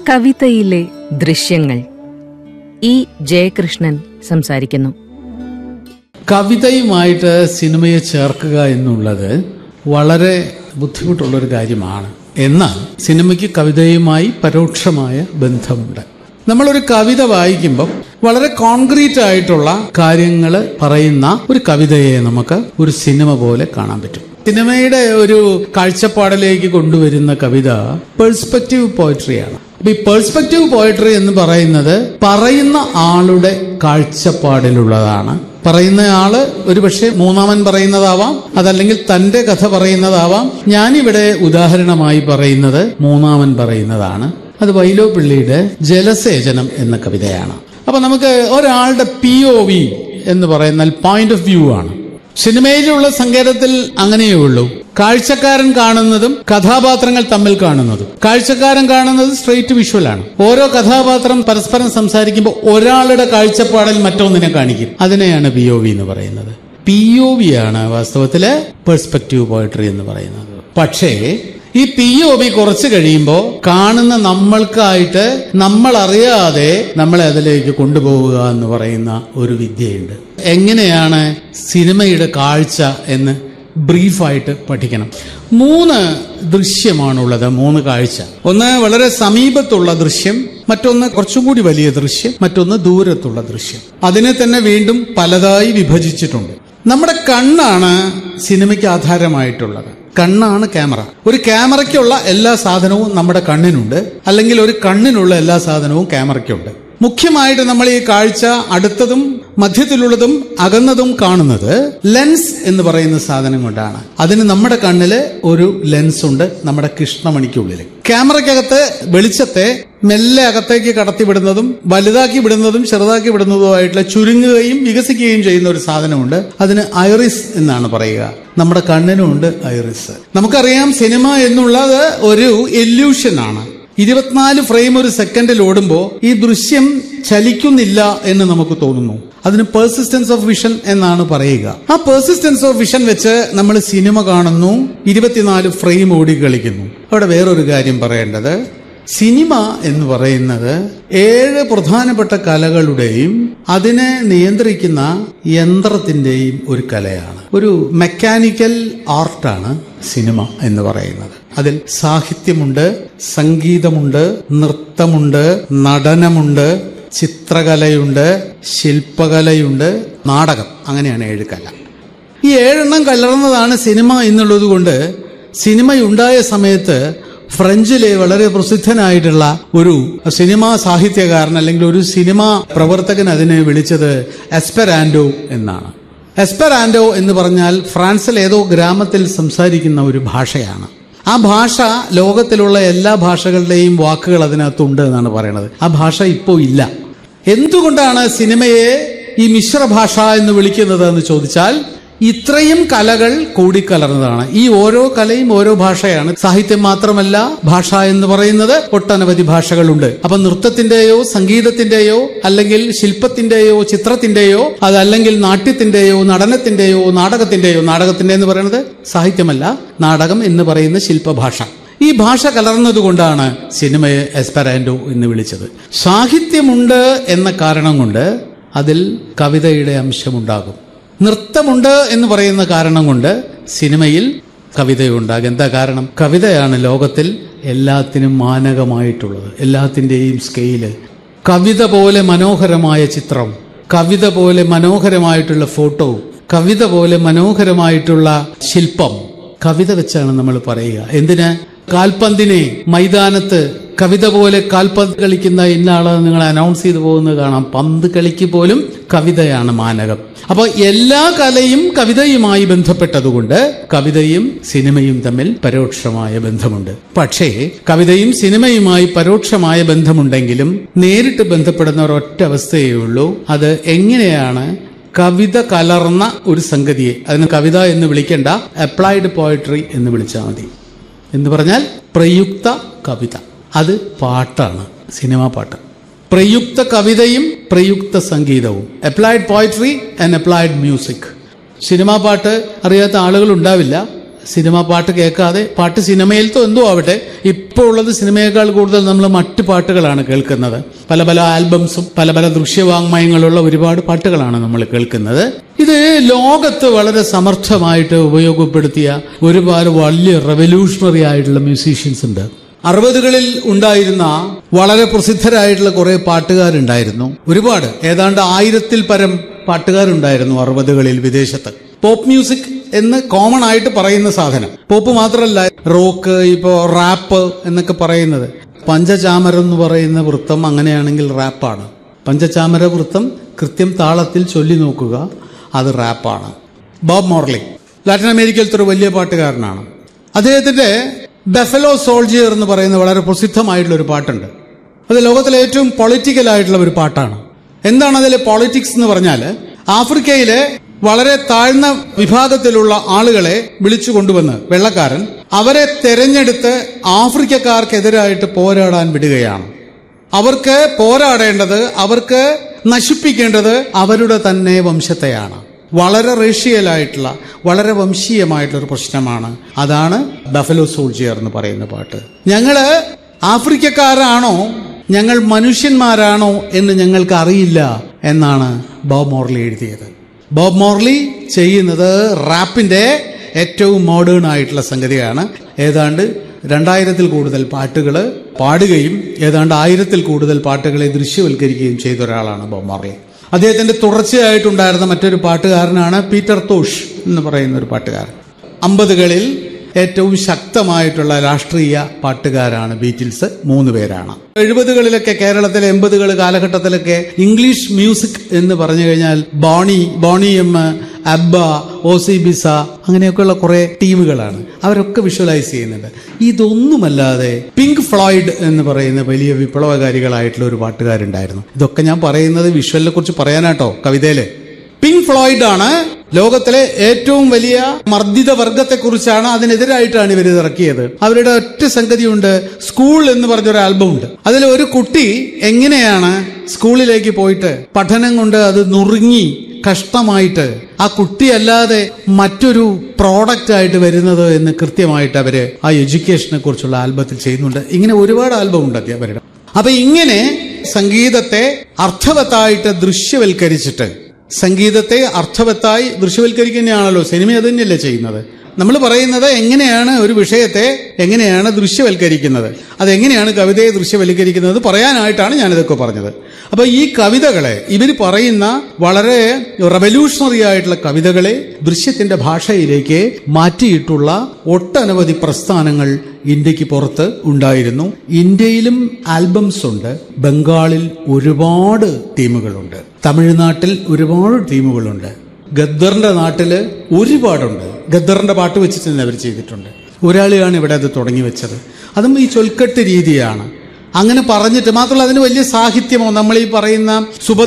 കവിതയിലെ ദൃശ്യങ്ങൾ ഇ ജയകൃഷ്ണൻ സംസാരിക്കുന്നു കവിതയുമായിട്ട് സിനിമയെ ചേർക്കുക എന്നുള്ളത് വളരെ ബുദ്ധിമുട്ടുള്ളൊരു കാര്യമാണ് എന്നാൽ സിനിമയ്ക്ക് കവിതയുമായി പരോക്ഷമായ ബന്ധമുണ്ട് നമ്മളൊരു കവിത വായിക്കുമ്പോൾ വളരെ കോൺക്രീറ്റ് ആയിട്ടുള്ള കാര്യങ്ങൾ പറയുന്ന ഒരു കവിതയെ നമുക്ക് ഒരു സിനിമ പോലെ കാണാൻ പറ്റും സിനിമയുടെ ഒരു കാഴ്ചപ്പാടിലേക്ക് കൊണ്ടുവരുന്ന കവിത പെർസ്പെക്റ്റീവ് പോയട്രിയാണ് അപ്പൊ ഈ പെർസ്പെക്റ്റീവ് പോയട്രി എന്ന് പറയുന്നത് പറയുന്ന ആളുടെ കാഴ്ചപ്പാടിലുള്ളതാണ് പറയുന്ന ആള് ഒരുപക്ഷെ മൂന്നാമൻ പറയുന്നതാവാം അതല്ലെങ്കിൽ തന്റെ കഥ പറയുന്നതാവാം ഞാനിവിടെ ഉദാഹരണമായി പറയുന്നത് മൂന്നാമൻ പറയുന്നതാണ് അത് വൈലോപ്പിള്ളിയുടെ ജലസേചനം എന്ന കവിതയാണ് അപ്പൊ നമുക്ക് ഒരാളുടെ പി ഒ വി എന്ന് പറയുന്നാൽ പോയിന്റ് ഓഫ് വ്യൂ ആണ് സിനിമയിലുള്ള സങ്കേതത്തിൽ അങ്ങനെയേ ഉള്ളൂ കാഴ്ചക്കാരൻ കാണുന്നതും കഥാപാത്രങ്ങൾ തമ്മിൽ കാണുന്നതും കാഴ്ചക്കാരൻ കാണുന്നത് സ്ട്രെയിറ്റ് വിഷ്വലാണ് ഓരോ കഥാപാത്രം പരസ്പരം സംസാരിക്കുമ്പോൾ ഒരാളുടെ കാഴ്ചപ്പാടിൽ മറ്റൊന്നിനെ കാണിക്കും അതിനെയാണ് പി ഒ വി എന്ന് പറയുന്നത് പി ഒ വി ആണ് വാസ്തവത്തില് പെർസ്പെക്റ്റീവ് പോയട്രി എന്ന് പറയുന്നത് പക്ഷേ ഈ പി ഒ ബി കുറച്ച് കഴിയുമ്പോൾ കാണുന്ന നമ്മൾക്കായിട്ട് നമ്മൾ അറിയാതെ നമ്മളെ അതിലേക്ക് കൊണ്ടുപോവുക എന്ന് പറയുന്ന ഒരു വിദ്യയുണ്ട് എങ്ങനെയാണ് സിനിമയുടെ കാഴ്ച എന്ന് ബ്രീഫായിട്ട് പഠിക്കണം മൂന്ന് ദൃശ്യമാണുള്ളത് മൂന്ന് കാഴ്ച ഒന്ന് വളരെ സമീപത്തുള്ള ദൃശ്യം മറ്റൊന്ന് കുറച്ചും കൂടി വലിയ ദൃശ്യം മറ്റൊന്ന് ദൂരത്തുള്ള ദൃശ്യം അതിനെ തന്നെ വീണ്ടും പലതായി വിഭജിച്ചിട്ടുണ്ട് നമ്മുടെ കണ്ണാണ് സിനിമയ്ക്ക് ആധാരമായിട്ടുള്ളത് കണ്ണാണ് ക്യാമറ ഒരു ക്യാമറയ്ക്കുള്ള എല്ലാ സാധനവും നമ്മുടെ കണ്ണിനുണ്ട് അല്ലെങ്കിൽ ഒരു കണ്ണിനുള്ള എല്ലാ സാധനവും ക്യാമറയ്ക്കുണ്ട് മുഖ്യമായിട്ട് നമ്മൾ ഈ കാഴ്ച അടുത്തതും മധ്യത്തിലുള്ളതും അകന്നതും കാണുന്നത് ലെൻസ് എന്ന് പറയുന്ന സാധനം കൊണ്ടാണ് അതിന് നമ്മുടെ കണ്ണില് ഒരു ലെൻസ് ഉണ്ട് നമ്മുടെ കൃഷ്ണമണിക്കുള്ളിൽ ക്യാമറയ്ക്കകത്ത് വെളിച്ചത്തെ മെല്ലെ അകത്തേക്ക് കടത്തിവിടുന്നതും വലുതാക്കി വിടുന്നതും ചെറുതാക്കി വിടുന്നതുമായിട്ടുള്ള ചുരുങ്ങുകയും വികസിക്കുകയും ചെയ്യുന്ന ഒരു സാധനമുണ്ട് അതിന് ഐറിസ് എന്നാണ് പറയുക നമ്മുടെ കണ്ണിനുമുണ്ട് ഐറിസ് നമുക്കറിയാം സിനിമ എന്നുള്ളത് ഒരു എല്യൂഷനാണ് ഇരുപത്തിനാല് ഫ്രെയിം ഒരു സെക്കൻഡിൽ ഓടുമ്പോൾ ഈ ദൃശ്യം ചലിക്കുന്നില്ല എന്ന് നമുക്ക് തോന്നുന്നു അതിന് പെർസിസ്റ്റൻസ് ഓഫ് വിഷൻ എന്നാണ് പറയുക ആ പെർസിസ്റ്റൻസ് ഓഫ് വിഷൻ വെച്ച് നമ്മൾ സിനിമ കാണുന്നു ഇരുപത്തിനാല് ഫ്രെയിം ഓടി കളിക്കുന്നു അവിടെ വേറൊരു കാര്യം പറയേണ്ടത് സിനിമ എന്ന് പറയുന്നത് ഏഴ് പ്രധാനപ്പെട്ട കലകളുടെയും അതിനെ നിയന്ത്രിക്കുന്ന യന്ത്രത്തിന്റെയും ഒരു കലയാണ് ഒരു മെക്കാനിക്കൽ ആർട്ടാണ് സിനിമ എന്ന് പറയുന്നത് അതിൽ സാഹിത്യമുണ്ട് സംഗീതമുണ്ട് നൃത്തമുണ്ട് നടനമുണ്ട് ചിത്രകലയുണ്ട് ശില്പകലയുണ്ട് നാടകം അങ്ങനെയാണ് ഏഴ് കല ഈ ഏഴെണ്ണം കലർന്നതാണ് സിനിമ എന്നുള്ളത് കൊണ്ട് സിനിമയുണ്ടായ സമയത്ത് ഫ്രഞ്ചിലെ വളരെ പ്രസിദ്ധനായിട്ടുള്ള ഒരു സിനിമാ സാഹിത്യകാരൻ അല്ലെങ്കിൽ ഒരു സിനിമാ പ്രവർത്തകൻ അതിനെ വിളിച്ചത് എസ്പെറാൻഡോ എന്നാണ് എസ്പെറാൻഡോ എന്ന് പറഞ്ഞാൽ ഫ്രാൻസിൽ ഏതോ ഗ്രാമത്തിൽ സംസാരിക്കുന്ന ഒരു ഭാഷയാണ് ആ ഭാഷ ലോകത്തിലുള്ള എല്ലാ ഭാഷകളുടെയും വാക്കുകൾ അതിനകത്തുണ്ട് എന്നാണ് പറയുന്നത് ആ ഭാഷ ഇപ്പോൾ ഇല്ല എന്തുകൊണ്ടാണ് സിനിമയെ ഈ മിശ്രഭാഷ എന്ന് വിളിക്കുന്നത് എന്ന് ചോദിച്ചാൽ ഇത്രയും കലകൾ കൂടിക്കലർന്നതാണ് ഈ ഓരോ കലയും ഓരോ ഭാഷയാണ് സാഹിത്യം മാത്രമല്ല ഭാഷ എന്ന് പറയുന്നത് ഒട്ടനവധി ഭാഷകളുണ്ട് അപ്പൊ നൃത്തത്തിന്റെയോ സംഗീതത്തിന്റെയോ അല്ലെങ്കിൽ ശില്പത്തിന്റെയോ ചിത്രത്തിന്റെയോ അതല്ലെങ്കിൽ നാട്യത്തിന്റെയോ നടനത്തിന്റെയോ നാടകത്തിന്റെയോ നാടകത്തിന്റെ എന്ന് പറയുന്നത് സാഹിത്യമല്ല നാടകം എന്ന് പറയുന്ന ശില്പഭാഷ ഈ ഭാഷ കലർന്നതുകൊണ്ടാണ് സിനിമയെ എസ്പെറാൻഡോ എന്ന് വിളിച്ചത് സാഹിത്യമുണ്ട് എന്ന കാരണം കൊണ്ട് അതിൽ കവിതയുടെ അംശമുണ്ടാകും നൃത്തമുണ്ട് എന്ന് പറയുന്ന കാരണം കൊണ്ട് സിനിമയിൽ കവിതയുണ്ടാകും എന്താ കാരണം കവിതയാണ് ലോകത്തിൽ എല്ലാത്തിനും മാനകമായിട്ടുള്ളത് എല്ലാത്തിൻ്റെയും സ്കെയില് കവിത പോലെ മനോഹരമായ ചിത്രം കവിത പോലെ മനോഹരമായിട്ടുള്ള ഫോട്ടോ കവിത പോലെ മനോഹരമായിട്ടുള്ള ശില്പം കവിത വെച്ചാണ് നമ്മൾ പറയുക എന്തിന് കാൽപന്തിനെ മൈതാനത്ത് കവിത പോലെ കാൽപന്ത് കളിക്കുന്ന ഇന്ന ആള് നിങ്ങൾ അനൗൺസ് ചെയ്തു പോകുന്നത് കാണാം പന്ത് കളിക്ക് പോലും കവിതയാണ് മാനകം അപ്പൊ എല്ലാ കലയും കവിതയുമായി ബന്ധപ്പെട്ടതുകൊണ്ട് കവിതയും സിനിമയും തമ്മിൽ പരോക്ഷമായ ബന്ധമുണ്ട് പക്ഷേ കവിതയും സിനിമയുമായി പരോക്ഷമായ ബന്ധമുണ്ടെങ്കിലും നേരിട്ട് ബന്ധപ്പെടുന്ന ഒരൊറ്റ അവസ്ഥയേ ഉള്ളൂ അത് എങ്ങനെയാണ് കവിത കലർന്ന ഒരു സംഗതിയെ അതിന് കവിത എന്ന് വിളിക്കേണ്ട അപ്ലൈഡ് പോയട്രി എന്ന് വിളിച്ചാൽ മതി എന്ന് പറഞ്ഞാൽ പ്രയുക്ത കവിത അത് പാട്ടാണ് സിനിമാ പാട്ട് പ്രയുക്ത കവിതയും പ്രയുക്ത സംഗീതവും applied poetry and applied music cinema പാട്ട് അറിയാത്ത ആളുകൾ ഉണ്ടാവില്ല സിനിമാ പാട്ട് കേൾക്കാതെ പാട്ട് സിനിമയിലത്തോ എന്തോ ആവട്ടെ ഈ ഇപ്പോൾ ഉള്ളത് സിനിമയേക്കാൾ കൂടുതൽ നമ്മൾ മറ്റു പാട്ടുകളാണ് കേൾക്കുന്നത് പല പല ആൽബംസും പല പല ദൃശ്യവാങ്മയങ്ങളുള്ള ഒരുപാട് പാട്ടുകളാണ് നമ്മൾ കേൾക്കുന്നത് ഇത് ലോകത്ത് വളരെ സമർത്ഥമായിട്ട് ഉപയോഗപ്പെടുത്തിയ ഒരുപാട് വലിയ റെവല്യൂഷണറി ആയിട്ടുള്ള മ്യൂസീഷ്യൻസ് ഉണ്ട് അറുപതുകളിൽ ഉണ്ടായിരുന്ന വളരെ പ്രസിദ്ധരായിട്ടുള്ള കുറെ പാട്ടുകാരുണ്ടായിരുന്നു ഒരുപാട് ഏതാണ്ട് ആയിരത്തിൽ പരം പാട്ടുകാരുണ്ടായിരുന്നു അറുപതുകളിൽ വിദേശത്ത് പോപ്പ് മ്യൂസിക് എന്ന് കോമൺ ആയിട്ട് പറയുന്ന സാധനം പോപ്പ് മാത്രമല്ല റോക്ക് ഇപ്പോ റാപ്പ് എന്നൊക്കെ പറയുന്നത് പഞ്ചചാമരം എന്ന് പറയുന്ന വൃത്തം അങ്ങനെയാണെങ്കിൽ റാപ്പാണ് പഞ്ചചാമര വൃത്തം കൃത്യം താളത്തിൽ ചൊല്ലി നോക്കുക അത് റാപ്പാണ് ബോബ് മോർലി ലാറ്റിൻ അമേരിക്കയിലത്തെ ഒരു വലിയ പാട്ടുകാരനാണ് അദ്ദേഹത്തിന്റെ ബെഫലോ സോൾജിയർ എന്ന് പറയുന്ന വളരെ പ്രസിദ്ധമായിട്ടുള്ള ഒരു പാട്ടുണ്ട് അത് ലോകത്തിലെ ഏറ്റവും പൊളിറ്റിക്കൽ ആയിട്ടുള്ള ഒരു പാട്ടാണ് എന്താണ് അതിലെ പൊളിറ്റിക്സ് എന്ന് പറഞ്ഞാൽ ആഫ്രിക്കയിലെ വളരെ താഴ്ന്ന വിഭാഗത്തിലുള്ള ആളുകളെ വിളിച്ചു കൊണ്ടുവന്ന് വെള്ളക്കാരൻ അവരെ തെരഞ്ഞെടുത്ത് ആഫ്രിക്കക്കാർക്കെതിരായിട്ട് പോരാടാൻ വിടുകയാണ് അവർക്ക് പോരാടേണ്ടത് അവർക്ക് നശിപ്പിക്കേണ്ടത് അവരുടെ തന്നെ വംശത്തെയാണ് വളരെ റേഷ്യലായിട്ടുള്ള വളരെ വംശീയമായിട്ടുള്ള ഒരു പ്രശ്നമാണ് അതാണ് ബഫലോ സോൾജിയർ എന്ന് പറയുന്ന പാട്ട് ഞങ്ങള് ആഫ്രിക്കക്കാരാണോ ഞങ്ങൾ മനുഷ്യന്മാരാണോ എന്ന് ഞങ്ങൾക്ക് അറിയില്ല എന്നാണ് ബോബ് മോർലി എഴുതിയത് ബോബ് മോർലി ചെയ്യുന്നത് റാപ്പിന്റെ ഏറ്റവും മോഡേൺ ആയിട്ടുള്ള സംഗതിയാണ് ഏതാണ്ട് രണ്ടായിരത്തിൽ കൂടുതൽ പാട്ടുകൾ പാടുകയും ഏതാണ്ട് ആയിരത്തിൽ കൂടുതൽ പാട്ടുകളെ ദൃശ്യവൽക്കരിക്കുകയും ചെയ്ത ഒരാളാണ് ബോബ് മോർലി അദ്ദേഹത്തിന്റെ തുടർച്ചയായിട്ടുണ്ടായിരുന്ന മറ്റൊരു പാട്ടുകാരനാണ് പീറ്റർ തോഷ് എന്ന് പറയുന്ന ഒരു പാട്ടുകാരൻ അമ്പതുകളിൽ ഏറ്റവും ശക്തമായിട്ടുള്ള രാഷ്ട്രീയ പാട്ടുകാരാണ് ബീറ്റിൽസ് മൂന്ന് പേരാണ് എഴുപതുകളിലൊക്കെ കേരളത്തിലെ എൺപതുകൾ കാലഘട്ടത്തിലൊക്കെ ഇംഗ്ലീഷ് മ്യൂസിക് എന്ന് പറഞ്ഞു കഴിഞ്ഞാൽ ബോണി ബോണി എം അബ്ബ ഒ സി ബിസ അങ്ങനെയൊക്കെയുള്ള കുറെ ടീമുകളാണ് അവരൊക്കെ വിഷ്വലൈസ് ചെയ്യുന്നുണ്ട് ഇതൊന്നുമല്ലാതെ പിങ്ക് ഫ്ലോയിഡ് എന്ന് പറയുന്ന വലിയ വിപ്ലവകാരികളായിട്ടുള്ള ഒരു പാട്ടുകാരുണ്ടായിരുന്നു ഇതൊക്കെ ഞാൻ പറയുന്നത് വിഷ്വലിനെ കുറിച്ച് പറയാനാട്ടോ കവിതയില് പിങ്ക് ഫ്ലോയിഡ് ആണ് ലോകത്തിലെ ഏറ്റവും വലിയ മർദ്ദിത വർഗത്തെക്കുറിച്ചാണ് അതിനെതിരായിട്ടാണ് ഇവർ ഇറക്കിയത് അവരുടെ ഒറ്റ സംഗതിയുണ്ട് സ്കൂൾ എന്ന് പറഞ്ഞൊരു ആൽബം ഉണ്ട് അതിൽ ഒരു കുട്ടി എങ്ങനെയാണ് സ്കൂളിലേക്ക് പോയിട്ട് പഠനം കൊണ്ട് അത് നുറുങ്ങി കഷ്ടമായിട്ട് ആ കുട്ടിയല്ലാതെ മറ്റൊരു പ്രോഡക്റ്റ് ആയിട്ട് വരുന്നത് എന്ന് കൃത്യമായിട്ട് അവര് ആ എഡ്യൂക്കേഷനെ കുറിച്ചുള്ള ആൽബത്തിൽ ചെയ്യുന്നുണ്ട് ഇങ്ങനെ ഒരുപാട് ആൽബം ഉണ്ട് അവരുടെ അപ്പൊ ഇങ്ങനെ സംഗീതത്തെ അർത്ഥവത്തായിട്ട് ദൃശ്യവൽക്കരിച്ചിട്ട് സംഗീതത്തെ അർത്ഥവത്തായി ദൃശ്യവൽക്കരിക്കുന്നതാണല്ലോ സിനിമ അത് തന്നെയല്ലേ ചെയ്യുന്നത് നമ്മൾ പറയുന്നത് എങ്ങനെയാണ് ഒരു വിഷയത്തെ എങ്ങനെയാണ് ദൃശ്യവൽക്കരിക്കുന്നത് അതെങ്ങനെയാണ് കവിതയെ ദൃശ്യവൽക്കരിക്കുന്നത് പറയാനായിട്ടാണ് ഞാനിതൊക്കെ പറഞ്ഞത് അപ്പൊ ഈ കവിതകളെ ഇവർ പറയുന്ന വളരെ റവല്യൂഷണറി ആയിട്ടുള്ള കവിതകളെ ദൃശ്യത്തിന്റെ ഭാഷയിലേക്ക് മാറ്റിയിട്ടുള്ള ഒട്ടനവധി പ്രസ്ഥാനങ്ങൾ ഇന്ത്യക്ക് പുറത്ത് ഉണ്ടായിരുന്നു ഇന്ത്യയിലും ആൽബംസ് ഉണ്ട് ബംഗാളിൽ ഒരുപാട് ടീമുകളുണ്ട് തമിഴ്നാട്ടിൽ ഒരുപാട് ടീമുകളുണ്ട് ഗദ്ദറിന്റെ നാട്ടില് ഒരുപാടുണ്ട് ഗദ്ദറിന്റെ പാട്ട് വെച്ചിട്ട് തന്നെ അവർ ചെയ്തിട്ടുണ്ട് ഒരാളെയാണ് ഇവിടെ അത് തുടങ്ങി വെച്ചത് അതും ഈ ചൊൽക്കെട്ട് രീതിയാണ് അങ്ങനെ പറഞ്ഞിട്ട് മാത്രമല്ല അതിന് വലിയ സാഹിത്യമോ നമ്മൾ ഈ പറയുന്ന സുഭ